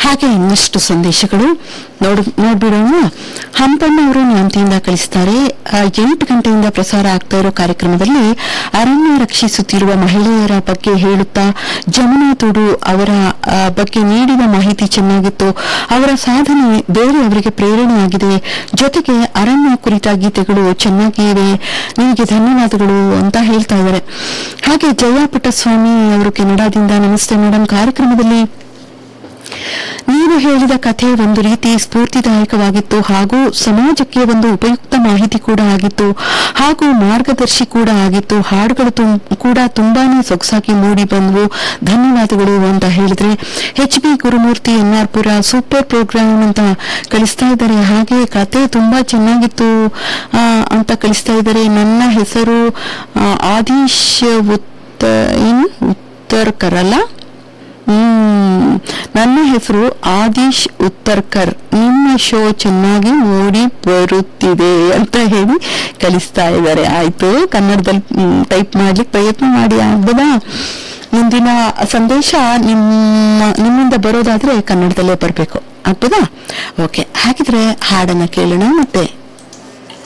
ಹಾಗೆ ಇನ್ನಷ್ಟು ಸಂದೇಶಗಳು ನೋಡ್ ನೋಡ್ಬಿಡೋಣ ಹಂಪಣ್ಣ ಅವರು ನ್ಯಾಮತಿಯಿಂದ ಕಳಿಸ್ತಾರೆ ಆ, ಎಂಟು ಗಂಟೆಯಿಂದ ಪ್ರಸಾರ ಆಗ್ತಾ ಇರೋ ಕಾರ್ಯಕ್ರಮದಲ್ಲಿ ಅರಣ್ಯ ರಕ್ಷಿಸುತ್ತಿರುವ ಮಹಿಳೆಯರ ಬಗ್ಗೆ ಹೇಳುತ್ತಾ ಜಮುನಾ ತುಡು ಅವರ ಆ, ಬಗ್ಗೆ ನೀಡಿದ ಮಾಹಿತಿ ಚೆನ್ನಾಗಿತ್ತು ಅವರ ಸಾಧನೆ ಬೇರೆಯವರಿಗೆ ಪ್ರೇರಣೆಯಾಗಿದೆ ಜೊತೆಗೆ ಅರಣ್ಯ ಕುರಿತ ಗೀತೆಗಳು ಚೆನ್ನಾಗಿವೆ ನಿಮಗೆ ಧನ್ಯವಾದಗಳು ಅಂತ ಹೇಳ್ತಾ ಇದ್ದಾರೆ ಹಾಗೆ ಜಯ ಪುಟ್ಟಸ್ವಾಮಿ ಅವರು ಕೆನಡಾದಿಂದ ನಮಸ್ತೆ ಮೇಡಮ್ ಕಾರ್ಯಕ್ರಮದಲ್ಲಿ ನೀವು ಹೇಳಿದ ಕಥೆ ಒಂದು ರೀತಿ ಸ್ಫೂರ್ತಿದಾಯಕವಾಗಿತ್ತು ಹಾಗೂ ಸಮಾಜಕ್ಕೆ ಒಂದು ಉಪಯುಕ್ತ ಮಾಹಿತಿ ಕೂಡ ಆಗಿತ್ತು ಹಾಗೂ ಮಾರ್ಗದರ್ಶಿ ಕೂಡ ಆಗಿತ್ತು ಹಾಡುಗಳು ತುಂ- ಕೂಡ ತುಂಬಾನೇ ಸೊಗಸಾಗಿ ಮೂಡಿ ಬಂದವು ಧನ್ಯವಾದಗಳು ಅಂತ ಹೇಳಿದ್ರೆ H B Gurumurthy N R Pura super programme ಅಂತ ಕಳಿಸ್ತಾ ಇದ್ದಾರೆ ಹಾಗೆ ಕತೆ ತುಂಬಾ ಚೆನ್ನಾಗಿತ್ತು ಆ, ಅಂತ ಕಳಿಸ್ತಾ ಇದ್ದಾರೆ ನನ್ನ ಹೆಸರು ಆ, ಆದೀಶ್ ಉತ್ತ ಇನ್ ಉತ್ತರ್ಕರ್ ಅಲ್ಲ ಹ್ಮ್ ನನ್ನ ಹೆಸರು ಆದೀಶ್ ಉತ್ತರ್ಕರ್ ನಿಮ್ಮ ಶೋ ಚೆನ್ನಾಗಿ ಮೂಡಿ ಬರುತ್ತಿದೆ ಅಂತ ಹೇಳಿ ಕಲಿಸ್ತಾ ಇದ್ದಾರೆ ಆಯ್ತು ಕನ್ನಡದಲ್ಲಿ ಟೈಪ್ ಮಾಡ್ಲಿಕ್ಕೆ ಪ್ರಯತ್ನ ಮಾಡಿ ಆಗ್ಬೋದಾ ಮುಂದಿನ ಸಂದೇಶ ನಿಮ್ಮ ನಿಮ್ಮಿಂದ ಬರೋದಾದ್ರೆ ಕನ್ನಡದಲ್ಲೇ ಬರಬೇಕು ಆಗ್ಬೋದಾ ಓಕೆ ಹಾಗಿದ್ರೆ ಹಾಡನ್ನ ಕೇಳೋಣ ಮತ್ತೆ